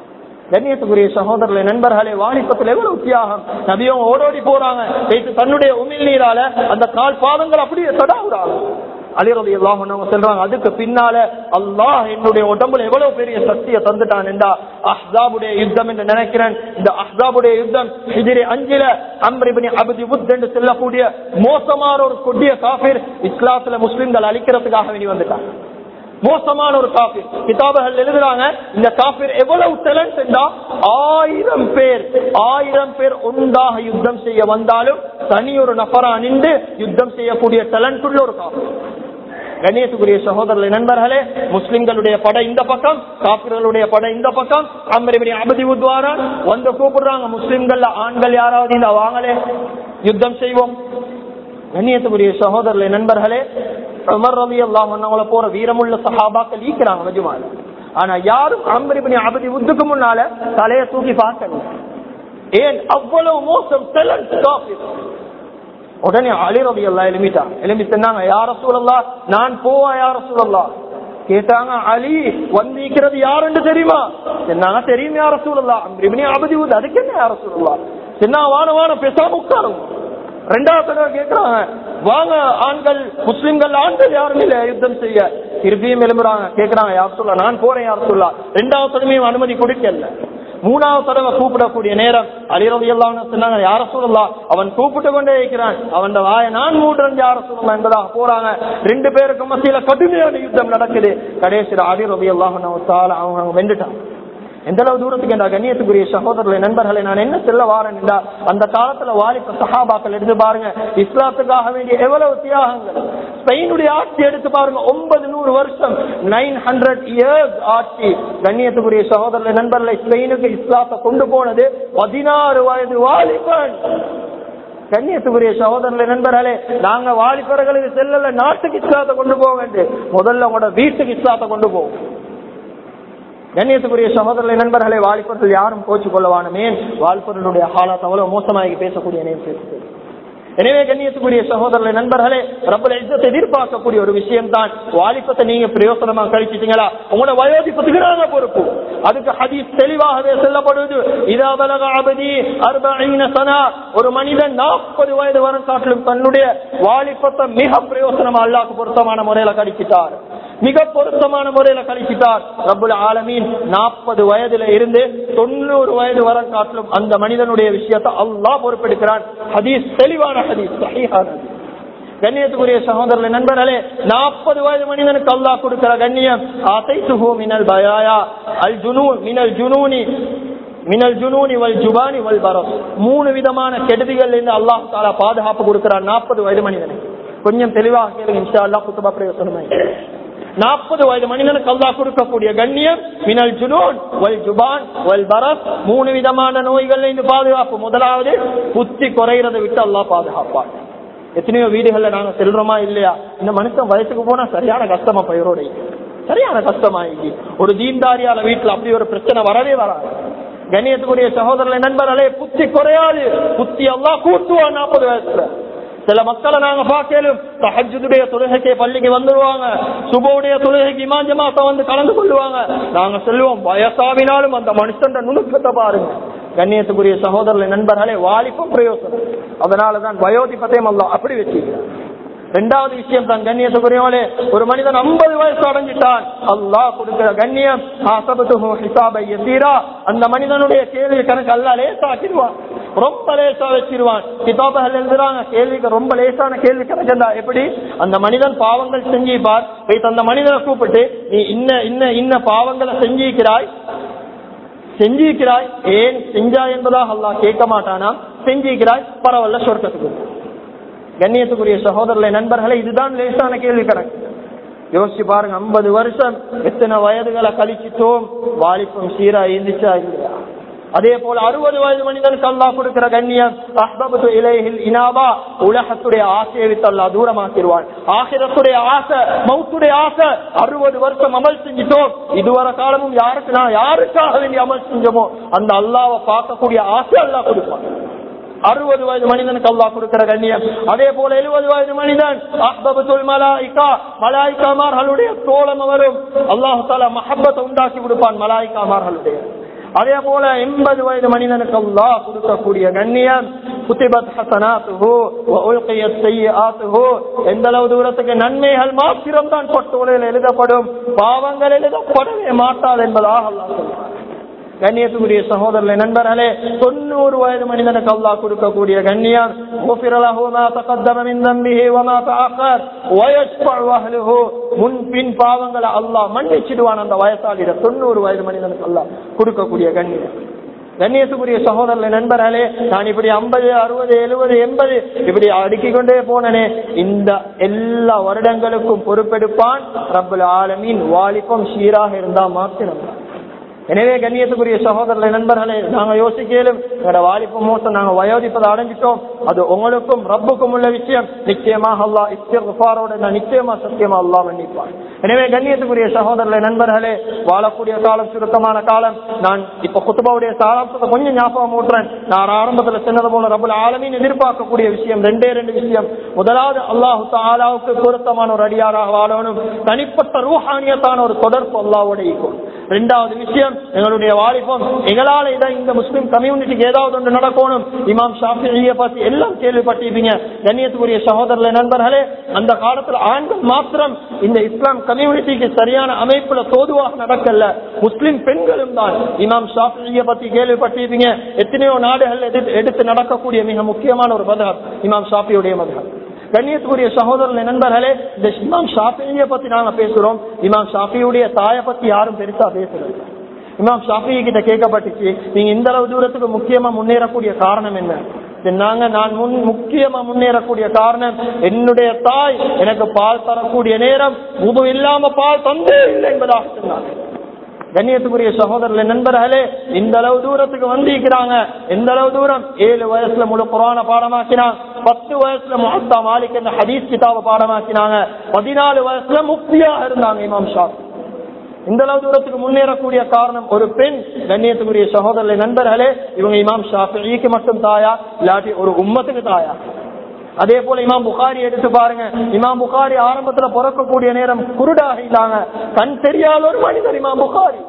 கண்ணியத்துக்குரிய சகோதரர்களை நண்பர்களே வாலிபத்தில் எவ்வளவு தியாகம் நபியும் ஓடோடி போறாங்க வைத்து தன்னுடைய உமிழ் நீரால அந்த கால் பாதங்கள் அப்படியே தடாவுறாங்க அலிரதி எல்லாம் சொல்றாங்க அதுக்கு பின்னால அல்லாஹ் என்னுடைய உடம்புல எவ்வளவு பெரிய சக்தியை தந்துட்டான் என்றா அஹ்தாபுடைய யுத்தம் என்று நினைக்கிறேன் இந்த அஹ்தாபுடைய யுத்தம் ஹிஜ்ரி அஞ்சில அம்ரிபினி அபதி உத் என்று சொல்லக்கூடிய மோசமான ஒரு கொடிய காபிர் இஸ்லாத்துல முஸ்லிம்கள் அழிக்கிறதுக்காக வேண்டி வந்துட்டாங்க மோசமான ஒரு காபிர் கிதாபுகள் எழுதுறாங்க இந்த காபிர் எவ்வளவு டேலண்ட் என்றா ஆயிரம் பேர் ஆயிரம் பேர் ஒன்றாக யுத்தம் செய்ய வந்தாலும் தனி ஒரு நபரா நின்று யுத்தம் செய்யக்கூடிய டேலண்ட் உள்ள ஒரு காபிர் கணேசுக்குரிய சகோதரர்களை நண்பர்களே முஸ்லிம்களுடைய படை இந்த பக்கம் காப்பிர்களுடைய படை இந்த பக்கம் அமரிபடி அபதி உத்வாரா வந்து கூப்பிடுறாங்க முஸ்லிம்கள் ஆண்கள் யாராவது இந்த வாங்கலே யுத்தம் செய்வோம் கண்ணியத்துக்குரிய சகோதரர்களை நண்பர்களே உமர் ரவி அல்லாஹ் போற வீரமுள்ள சஹாபாக்கள் ஈக்கிறாங்க மஜுமால ஆனா யாரும் அம்பரிபணி அபதி உத்துக்கு முன்னால தலையை தூக்கி பார்க்கல ஏன் அவ்வளவு மோசம் talent காஃபிர். உடனே அலி ரவி அல்லா எழுமிட்டாங்க எழுமி சொன்னாங்க யார சூழல்லா நான் போவா யார சூழல்லா கேட்டாங்க அலி வந்திருக்கிறது யாருன்னு தெரியுமா சொன்னாங்க தெரியும் யார சூழல்லா அம்பரிபணி அபதி உத் அதுக்கு என்ன யார சூழல்லா என்ன வான வான பேசாம உட்காருங்க ரெண்டாவது தடவை கேட்கிறாங்க வாங்க ஆண்கள் முஸ்லிம்கள் ஆண்கள் யாரும் இல்ல யுத்தம் செய்ய திருப்பியும் எழுப்புறாங்க கேட்கிறாங்க யார் சொல்லா நான் போறேன் யார் சொல்லா ரெண்டாவது தடவையும் அனுமதி கொடுக்கல மூணாவது தடவை கூப்பிடக்கூடிய நேரம் அலிரவி எல்லாம் சொன்னாங்க யார சொல்லலாம் அவன் கூப்பிட்டு கொண்டே இருக்கிறான் அவன் வாய நான் மூன்றன் யார சொல்லலாம் என்பதாக போறாங்க ரெண்டு பேருக்கு மத்தியில கடுமையான யுத்தம் நடக்குது கடைசியில் அலிரவி எல்லாம் அவங்க வெண்டுட்டான் எந்த அளவு தூரத்துக்கு என்ற கண்ணியத்துக்குரிய சகோதரர்களை நண்பர்களை நான் என்ன செல்ல வாரேன் என்றா அந்த காலத்துல வாலிப சஹாபாக்கள் எடுத்து பாருங்க இஸ்லாத்துக்காக வேண்டிய எவ்வளவு தியாகங்கள் ஸ்பெயினுடைய ஆட்சி எடுத்து பாருங்க ஒன்பது நூறு வருஷம் நைன் ஹண்ட்ரட் இயர்ஸ் ஆட்சி கண்ணியத்துக்குரிய சகோதரர்களை நண்பர்களை ஸ்பெயினுக்கு இஸ்லாத்தை கொண்டு போனது பதினாறு வயது வாலிபன் கண்ணியத்துக்குரிய சகோதரர்களை நண்பர்களே நாங்க வாலிபர்களுக்கு செல்லல நாட்டுக்கு இஸ்லாத்தை கொண்டு போக வேண்டும் முதல்ல உங்களோட வீட்டுக்கு இஸ்லாத்தை கொண்டு போவோம் கண்ணியத்துக்குரிய சகோதரர்களை நண்பர்களை வாலிபர்கள் யாரும் கோச்சு கொள்ளவானுமே வாலிபர்களுடைய ஹாலாத் அவ்வளவு மோசமாகி பேசக்கூடிய நேம் பேசுது எனவே கண்ணியத்துக்குரிய சகோதரர்களை நண்பர்களே ரப்பல இஜத்தை எதிர்பார்க்கக்கூடிய ஒரு விஷயம் தான் வாலிபத்தை நீங்க பிரயோசனமா கழிச்சிட்டீங்களா உங்களோட வயோதிப்பத்துக்கு நாங்க பொறுப்பு அதுக்கு ஹதீஸ் தெளிவாகவே சொல்லப்படுவது இதா பலக அபதி அர்பீன சனா ஒரு மனிதன் நாற்பது வயது வரும் காட்டிலும் தன்னுடைய வாலிபத்தை மிக பிரயோசனமா அல்லாக்கு பொருத்தமான முறையில கழிச்சிட்டார் மிக பொருத்தமான முறையில கழிச்சிட்டார் ரப்புல் ஆலமீன் நாற்பது வயதுல இருந்து தொண்ணூறு வயது வர காட்டிலும் அந்த மனிதனுடைய விஷயத்தை அல்லாஹ் பொறுப்பெடுக்கிறான் ஹதீஸ் தெளிவான ஹதீஸ் சஹீஹான ஹதீஸ். கண்ணியத்துக்குரிய சகோதரர்களே நண்பர்களே நாற்பது வயது மனிதனுக்கு அல்லாஹ் கொடுக்கிற கண்ணியம் ஆசைத்துஹு மினல் பயாயா அல் ஜுனூன் மினல் ஜுனூனி மினல் ஜுனூனி வல் ஜுபானி வல் பரஸ் மூணு விதமான கெடுதிகள் இருந்து அல்லாஹ் தாலா பாதுகாப்பு கொடுக்கிறார் நாற்பது வயது மனிதனுக்கு கொஞ்சம் தெளிவாக கேளுங்க இன்ஷா அல்லாஹ் குத்துபா பிரயோசனமாய் நாற்பது வயது மனிதனுக்கு அல்லா கொடுக்கக்கூடிய கண்ணியம் மினல் ஜுனூன் வல் ஜுபான் வல் பரஸ் மூணு விதமான நோய்கள் இருந்து பாதுகாப்பு முதலாவது புத்தி குறைகிறதை விட்டு அல்லாஹ் பாதுகாப்பான் எத்தனையோ வீடுகள்ல நாங்க செல்றோமா இல்லையா இந்த மனுஷன் வயசுக்கு போனா சரியான கஷ்டமா பயிரோட சரியான கஷ்டமா இருக்கு ஒரு தீன்தாரியால வீட்டுல அப்படி ஒரு பிரச்சனை வரவே வராது கண்ணியத்துக்குரிய சகோதரர்களை நண்பர்களே புத்தி குறையாது புத்தி எல்லாம் கூட்டுவான் நாற்பது வயசுல சில மக்களை நாங்க பார்க்கலும் தஹஜுடைய தொழுகைக்கு பள்ளிக்கு வந்துருவாங்க சுபவுடைய தொழுகைக்கு இமாஞ்சமாத்த வந்து கலந்து கொள்ளுவாங்க நாங்க சொல்லுவோம் வயசாவினாலும் அந்த மனுஷன் நுணுக்கத்தை பாருங்க கண்ணியத்துக்குரிய சகோதரர்களை நண்பர்களே வாலிபம் பிரயோசனம் அதனாலதான் வயோதிபத்தையும் அல்ல அப்படி வச்சுக்கிறார் ரெண்டாவது விஷயம் தான் கண்ணியத்துக்குரியவளே ஒரு மனிதன் ஐம்பது வயசு அடைஞ்சிட்டான் அல்லாஹ் கொடுக்கிற கண்ணியம் ஆசபத்துஹு ஹிசாபை யசீரா அந்த மனிதனுடைய கேள்வி கணக்கு அல்லா லேசாக்கிடுவான் ரொம்ப லேசா வச்சிருவான் கிதாபுகள் எழுதுறாங்க கேள்விக்கு ரொம்ப லேசான கேள்வி கணக்கு எப்படி அந்த மனிதன் பாவங்கள் செஞ்சிப்பார் வைத்து அந்த மனிதனை கூப்பிட்டு நீ இன்ன இன்ன இன்ன பாவங்களை செஞ்சிருக்கிறாய் செஞ்சிருக்கிறாய் ஏன் செஞ்சா என்பதாக அல்லாஹ் கேட்க மாட்டானா செஞ்சிருக்கிறாய் பரவாயில்ல சொர்க்கத்துக்கு கண்ணியத்துக்குரிய சகோதரர்களை நண்பர்களை இதுதான் லேசான கேள்வி கணக்கு யோசிச்சு பாருங்க ஐம்பது வருஷம் எத்தனை வயதுகளை கழிச்சிட்டோம் வாலிப்பம் சீரா இருந்துச்சா இல்லையா அதே போல அறுபது வயது மனிதனுக்கு அல்லாஹ் கொடுக்கிற கண்ணியம் அஹ்பபத்து இலையில் இனாபா உலகத்துடைய ஆசையை விட்டு அல்லாஹ் தூரமாக்கிடுவான் ஆசிரத்துடைய ஆசை மௌத்துடைய ஆசை அறுபது வருஷம் அமல் செஞ்சிட்டோம் இதுவரை காலமும் யாருக்கு நான் யாருக்காக வேண்டி அமல் செஞ்சோமோ அந்த அல்லாவை பார்க்கக்கூடிய ஆசை அல்லாஹ் கொடுப்பான் அறுபது வயது மனிதனுக்கு அல்லாஹ் கொடுக்கிற கண்ணியம் அதே போல எழுபது வயது மனிதன் அஹ்பபத்துல் மலாய்கா மலாய்க்காமார்களுடைய தோழம் வரும் அல்லாஹு தாலா மஹப்பத்தை உண்டாக்கி கொடுப்பான் மலாய்க்காமார்களுடைய அதே போல எண்பது வயது மனிதனுக்கு அல்லாஹ் கொடுக்கக்கூடிய கண்ணியம் குத்திபத் ஹசனாத்துஹு வ உல்கியத் ஸய்யிஆத்துஹு எந்த அளவு தூரத்துக்கு நன்மைகள் மாத்திரம் தான் பொட்டுகளில் எழுதப்படும் பாவங்கள் எழுதப்படவே மாட்டாது என்பதாக அல்லாஹ் சொல்றார் கண்ணியத்துக்குரிய சகோதரர்களே நண்பர்களே தொண்ணூறு வயது மனிதனுக்கு அல்லாஹ் கொடுக்கக்கூடிய கண்ணியம் غفر له ما تقدم من ذنبه وما تأخر ويشفع أهله முன் பின் பாவங்களை அல்லாஹ் மன்னிச்சிடுவான் அந்த வயசாளிட தொண்ணூறு வயது மனிதனுக்கு அல்லாஹ் கொடுக்கக்கூடிய கண்ணியம் கண்ணியத்துக்குரிய சகோதரர்களே நண்பர்களே நான் இப்படி ஐம்பது அறுபது எழுபது எண்பது இப்படி அடுக்கிக் கொண்டே போனனே இந்த எல்லா வருடங்களுக்கும் பொறுப்பெடுப்பான் ரப்பல் ஆலமீன் வாலிபம் சீராக இருந்தா மாத்திரம் எனவே கண்ணியத்துக்குரிய சகோதரர்களை நண்பர்களே நாங்க யோசிக்கலும் எங்களோட வாலிப்பு மோசம் நாங்க வயோதிப்பதை அடைஞ்சிட்டோம் அது உங்களுக்கும் ரப்புக்கும் உள்ள விஷயம் நிச்சயமாக அல்லா இஸ்திஃபாரோட நான் நிச்சயமா சத்தியமா அல்லா மன்னிப்பான் எனவே கண்ணியத்துக்குரிய சகோதரர்களை நண்பர்களே வாழக்கூடிய காலம் சுருக்கமான காலம் நான் இப்ப குத்துபாவுடைய சாராம்சத்தை கொஞ்சம் ஞாபகம் ஊட்டுறேன் நான் ஆரம்பத்துல சொன்னது போல ரபுல் ஆலமின் எதிர்பார்க்கக்கூடிய விஷயம் ரெண்டே ரெண்டு விஷயம் முதலாவது அல்லாஹு தாலாவுக்கு பொருத்தமான ஒரு அடியாராக வாழணும் தனிப்பட்ட ரூஹானியத்தான ஒரு தொடர்பு அல்லாவோட இருக்கும் ரெண்டாவது விஷயம் எங்களுடைய வாலிபம் எங்களால இதை இந்த முஸ்லிம் கம்யூனிட்டிக்கு ஏதாவது ஒன்று நடக்கணும் இமாம் ஷாஃபியை பத்தி எல்லாம் கேள்விப்பட்டிருப்பீங்க கண்ணியத்துக்குரிய சகோதரர்களே நண்பர்களே அந்த காலத்துல ஆண்கள் மாத்திரம் இந்த இஸ்லாம் கம்யூனிட்டிக்கு சரியான அமைப்புல தோதுவாக நடக்கல முஸ்லிம் பெண்களும் தான் இமாம் ஷாஃபியை பத்தி கேள்விப்பட்டிருப்பீங்க எத்தனையோ நாடுகள் எடுத்து எடுத்து நடக்கக்கூடிய மிக முக்கியமான ஒரு மதம் இமாம் ஷாஃபியுடைய மதம் கண்ணியத்துக்குரிய சகோதரர்கள் நண்பர்களே இந்த இமாம் ஷாஃபியை பத்தி நாங்க பேசுறோம் இமாம் ஷாஃபியுடைய தாயை பத்தி யாரும் பெருசா பேசுறது இமாம் ஷாஃபி கிட்ட கேட்கப்பட்டுச்சு நீங்க இந்த அளவு தூரத்துக்கு முக்கியமா முன்னேறக்கூடிய காரணம் என்ன நாங்க நான் முன் முக்கியமா முன்னேறக்கூடிய காரணம் என்னுடைய தாய் எனக்கு பால் தரக்கூடிய நேரம் உது இல்லாம பால் தந்தே இல்லை என்பதாக சொன்னாங்க கண்ணியத்துக்குரிய சகோதரர்கள் நண்பர்களே இந்த அளவு தூரத்துக்கு வந்திருக்கிறாங்க எந்த அளவு தூரம் ஏழு வயசுல முழு புராண பாடமாக்கினாங்க பத்து வயசுல முகத்தா மாலிக் என்ற ஹதீஸ் கிதாப பாடமாக்கினாங்க பதினாலு வயசுல முக்தியா இருந்தாங்க இமாம் ஷா இந்த அளவு தூரத்துக்கு முன்னேறக்கூடிய காரணம் ஒரு பெண் கண்ணியத்துக்குரிய சகோதரர்கள் நண்பர்களே இவங்க இமாம் ஷாஃபிக்கு மட்டும் தாயா இல்லாட்டி ஒரு உம்மத்துக்கு தாயா அதே போல இமாம் புகாரி எடுத்து பாருங்க இமாம் புகாரி ஆரம்பத்துல பிறக்கக்கூடிய நேரம் குருடாக இல்லாங்க கண் தெரியாத ஒரு மனிதர் இமாம் புகாரி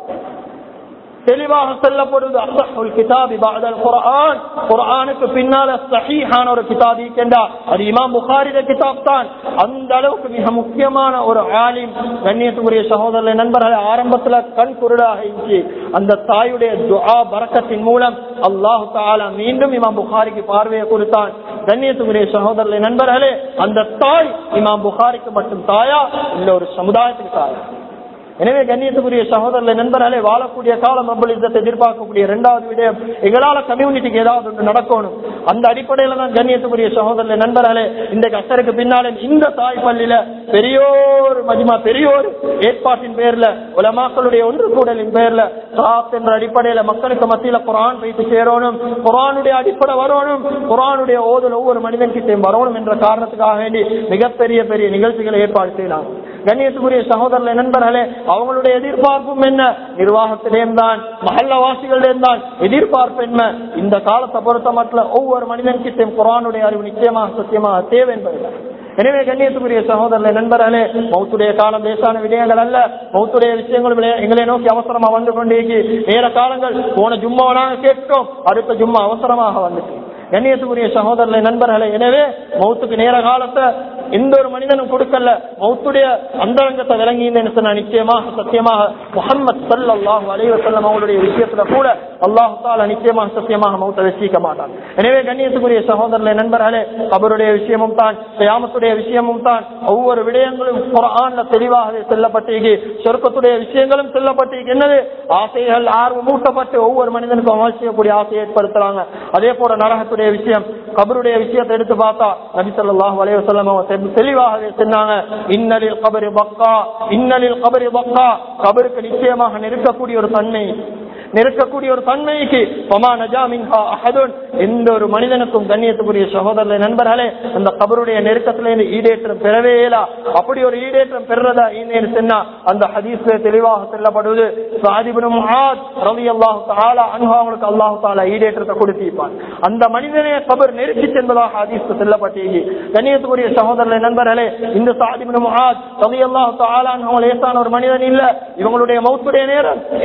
தெளிவாக சொல்லப்படுவது அசஹுல் கிதாபி பாதல் குர்ஆன் குர்ஆனுக்கு பின்னால சஹீஹான ஒரு கிதாப் இருக்கின்றா அது இமாம் புகாரிட கிதாப் தான் அந்த அளவுக்கு மிக முக்கியமான ஒரு ஆலிம் கண்ணியத்துக்குரிய சகோதரர் நண்பர்கள் ஆரம்பத்துல கண் குருடாக இருந்துச்சு அந்த தாயுடைய துஆ பரக்கத்தின் மூலம் அல்லாஹு தாலா மீண்டும் இமாம் புகாரிக்கு பார்வையை கொடுத்தான் கண்ணியத்துக்குரிய சகோதரர்களை நண்பர்களே அந்த தாய் இமாம் புகாரிக்கு மட்டும் தாயா இல்ல ஒரு சமுதாயத்துக்கு தாயா எனவே கண்ணியத்துக்குரிய சகோதரர்களை நண்பர்களே வாழக்கூடிய காலம் ரப்பல் யுத்தத்தை எதிர்பார்க்கக்கூடிய இரண்டாவது விடயம் எங்களால கம்யூனிட்டிக்கு ஏதாவது ஒன்று நடக்கணும் அந்த அடிப்படையில தான் கண்ணியத்துக்குரிய சகோதரர்களை நண்பர்களே இந்த கஷ்டருக்கு பின்னாலே இந்த தாய் பள்ளியில பெரியோர் மஜிமா பெரியோர் ஏற்பாட்டின் பேர்ல உலமாக்களுடைய ஒன்று கூடலின் பேர்ல சாத் என்ற அடிப்படையில மக்களுக்கு மத்தியில குரான் வைத்து சேரணும் குரானுடைய அடிப்படை வரணும் குரானுடைய ஓதல் ஒவ்வொரு மனிதன் கிட்டையும் வரணும் என்ற காரணத்துக்காக வேண்டி மிகப்பெரிய பெரிய நிகழ்ச்சிகளை ஏற்பாடு செய்யலாம் கண்ணியத்துக்குரிய சகோதரர்களை நண்பர்களே அவங்களுடைய எதிர்பார்ப்பும் என்ன நிர்வாகத்திலேயும் தான் மகல்லவாசிகளிடம் தான் எதிர்பார்ப்பு என்ன இந்த காலத்தை பொறுத்த மட்டும் ஒவ்வொரு மனிதன் கிட்டையும் குரானுடைய அறிவு நிச்சயமாக சத்தியமாக தேவை என்பதில்லை எனவே கண்ணியத்துக்குரிய சகோதரர்களே நண்பர்களே மௌத்துடைய காலம் லேசான விடயங்கள் அல்ல மௌத்துடைய விஷயங்கள் எங்களை நோக்கி அவசரமா வந்து கொண்டே நேர காலங்கள் போன ஜும்மாவை நாங்கள் கேட்டோம் அடுத்த ஜும்மா அவசரமாக வந்துச்சு கண்ணியத்துக்குரிய சகோதரர்களை நண்பர்களே எனவே மௌத்துக்கு நேர காலத்தை எந்த ஒரு மனிதனும் கொடுக்கல மௌத்துடைய அந்தரங்கத்தை விளங்கின்னு சொன்ன நிச்சயமாக சத்தியமாக முகமது சல்லாஹ் அலைவசல்லம் அவங்களுடைய விஷயத்துல கூட அல்லாஹு தாலா நிச்சயமாக சத்தியமாக மௌத்தை வச்சிக்க மாட்டான் எனவே கண்ணியத்துக்குரிய சகோதரர்களை நண்பர்களே அவருடைய விஷயமும் தான் கியாமத்துடைய விஷயமும் தான் ஒவ்வொரு விடயங்களும் குரான்ல தெளிவாக செல்லப்பட்டிருக்கு சொர்க்கத்துடைய விஷயங்களும் செல்லப்பட்டிருக்கு என்னது ஆசைகள் ஆர்வம் மூட்டப்பட்டு ஒவ்வொரு மனிதனுக்கும் அமல் செய்யக்கூடிய ஆசையை ஏற்படுத்துறாங்க அதே போல நரகத்துடைய விஷயம் கபருடைய விஷயத்தை எடுத்து பார்த்தா நபி சொல்லாஹ் வலைவசல்லம் அவங்க தெளிவாகவே சொன்னாங்க இன்னலில் கபரி பக்கா இன்னலில் கபரி பக்கா கபருக்கு நிச்சயமாக நெருக்கக்கூடிய ஒரு தன்மை நெருக்கக்கூடிய ஒரு தன்மைக்கு பமா நஜா மின்ஹா அஹதுன் எந்த ஒரு மனிதனுக்கும் கண்ணியத்துக்குரிய சகோதரர்களே நண்பர்களே அந்த கபருடைய நெருக்கத்திலிருந்து ஈடேற்றம் பெறவே இயலா அப்படி ஒரு ஈடேற்றம் பெறுறதா இன்னேன்னு சொன்னா அந்த ஹதீஸ்ல தெளிவாக செல்லப்படுவது சாதிபுரம் ரவி அல்லாஹு தாலா அனுபவங்களுக்கு அல்லாஹு தாலா ஈடேற்றத்தை கொடுத்திருப்பான் அந்த மனிதனே கபர் நெருக்கி சென்பதாக ஹதீஸ் செல்லப்பட்டீங்க கண்ணியத்துக்குரிய சகோதரர்களே நண்பர்களே இந்த சாதிபுரம் ரவி அல்லாஹு தாலா லேசான ஒரு மனிதன் இல்ல இவங்களுடைய மௌத்துடைய நேரம்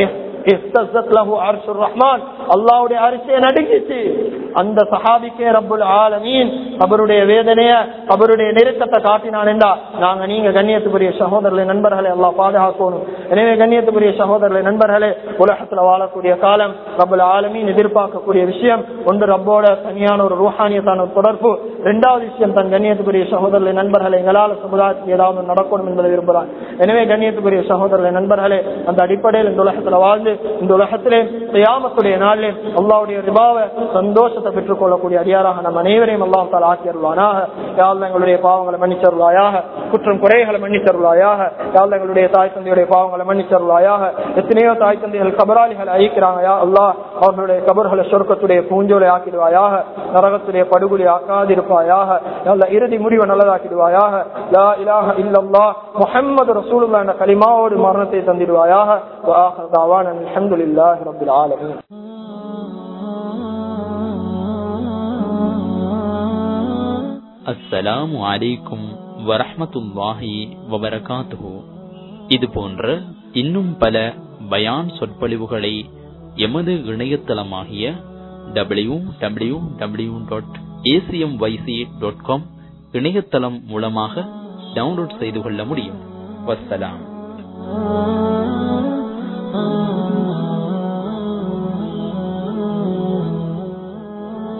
இஸ்தஸத் லஹு அர்ஷுர் ரஹ்மான் அல்லாஹ்வுடைய அரிசியை நடுங்கிச்சு அந்த சஹாபிக்கே ரப்புல் ஆலமீன் அவருடைய வேதனைய அவருடைய நெருக்கத்தை காட்டினான் என்றா நாங்க நீங்க கண்ணியத்துக்குரிய சகோதரர்களை நண்பர்களை எல்லாம் பாதுகாக்கணும் எனவே கண்ணியத்துக்குரிய சகோதரர்களை நண்பர்களே உலகத்துல வாழக்கூடிய காலம் ரப்புல் ஆலமீன் எதிர்பார்க்கக்கூடிய விஷயம் ஒன்று ரப்போட தனியான ஒரு ரூஹானியத்தான ஒரு தொடர்பு இரண்டாவது விஷயம் தன் கண்ணியத்துக்குரிய சகோதரர்களை நண்பர்களை எங்களால் சமுதாயத்தில் ஏதாவது ஒன்று நடக்கணும் என்பதை விரும்புகிறான் எனவே கண்ணியத்துக்குரிய சகோதரர்களை நண்பர்களே அந்த அடிப்படையில் இந்த உலகத்துல வாழ்ந்து இந்த உலகத்திலே செய்யாமத்துடைய நாளிலே அல்லாவுடைய ரிபாவை சந்தோஷத்தை பெற்றுக் கொள்ளக்கூடிய அடியாராக நம் அனைவரையும் அல்லாஹ் தால் ஆக்கியருள்வானாக யாழ்ல எங்களுடைய பாவங்களை மன்னிச்சருளாயாக குற்றம் குறைகளை மன்னிச்சருளாயாக யாழ்ல எங்களுடைய தாய் தந்தையுடைய பாவங்களை மன்னிச்சருளாயாக எத்தனையோ தாய் தந்தைகள் கபராளிகளை அழிக்கிறாங்க யா அல்லாஹ் அவர்களுடைய கபர்களை சொர்க்கத்துடைய பூஞ்சோலை ஆக்கிடுவாயாக நரகத்துடைய படுகொலை ஆக்காதிருப்பாயாக யாழ்ல இறுதி முடிவை நல்லதாக்கிடுவாயாக லா இலாஹ இல்லல்லாஹ் முஹம்மது ரசூலுல்லாஹ் என்ற கலிமாவோடு மரணத்தை தந்திடுவாயாக وآخر دعوانا الحمد لله رب العالمين அஸ்ஸலாமு அலைக்கும் வரஹ்மத்துல்லாஹி வபரகாத்துஹு இது போன்ற இன்னும் பல பயான் சொற்பொழிவுகளை எமது இணையதளமாகிய W W W dot A C M Y C dot com இணையதளம் மூலமாக டவுன்லோட் செய்து கொள்ள முடியும் வஸ்ஸலாம்